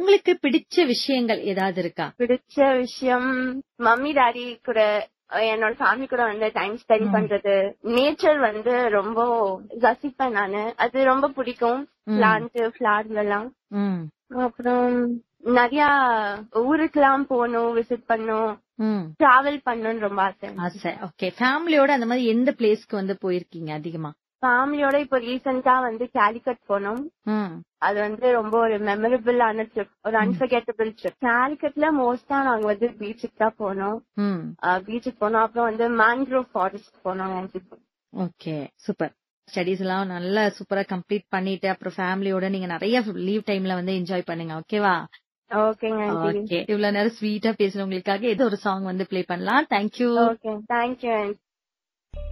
உங்களுக்கு பிடிச்ச விஷயங்கள் ஏதாவது இருக்கா பிடிச்ச விஷயம் மம்மி டாடி கூட அஹ், என்னோட ஃபேமிலி கூட வந்து டைம் ஸ்பெண்ட் ம். பண்றது நேச்சர் வந்து ரொம்ப ரசிப்பேன் நானு அது ரொம்ப பிடிக்கும் ம். பிளான்ட் ஃபிளார்ஸ் எல்லாம் ம் அப்புறம் நிறைய ஊருக்கெல்லாம் போகணும் விசிட் பண்ணணும் ம் டிராவல் பண்ணணும்னு ரொம்ப ஆசை ஆசை ஓகே ஃபேமிலியோட அந்த மாதிரி எந்த பிளேஸ்க்கு வந்து போயிருக்கீங்க அதிகமா ஃபேமிலியோட இப்போ ரீசெண்டா வந்து கேலிக்கட் போனோம் ம் அது வந்து ரொம்ப ஒரு மெமரபிளான ட்ரிப் ஒரு அன்ஃபர்கெட்டபிள் ட்ரிப் கேலிக்கட்ல மோஸ்டா நாங்க வந்து பீச்சுக்கு தான் போனோம் ம் பீச்சுக்கு போனோம் அப்புறம் வந்து மேங்க்ரோவ் ஃபாரஸ்ட் போனோம் ஓகே சூப்பர் ஸ்டடீஸ் எல்லாம் நல்லா சூப்பரா கம்ப்ளீட் பண்ணிட்டு அப்புறம் ஃபேமிலியோட நீங்க நிறைய லீவ் டைம்ல வந்து என்ஜாய் பண்ணுங்க ஓகேவா ஓகேங்க ஆண்டி ஓகே இவ்வளவு நேரம் ஸ்வீட்டா பேசுறவங்களுக்காக ஏதோ ஒரு சாங் வந்து ப்ளே பண்ணலாம் தேங்க்யூ ஓகே தேங்க்யூ ஆண்டி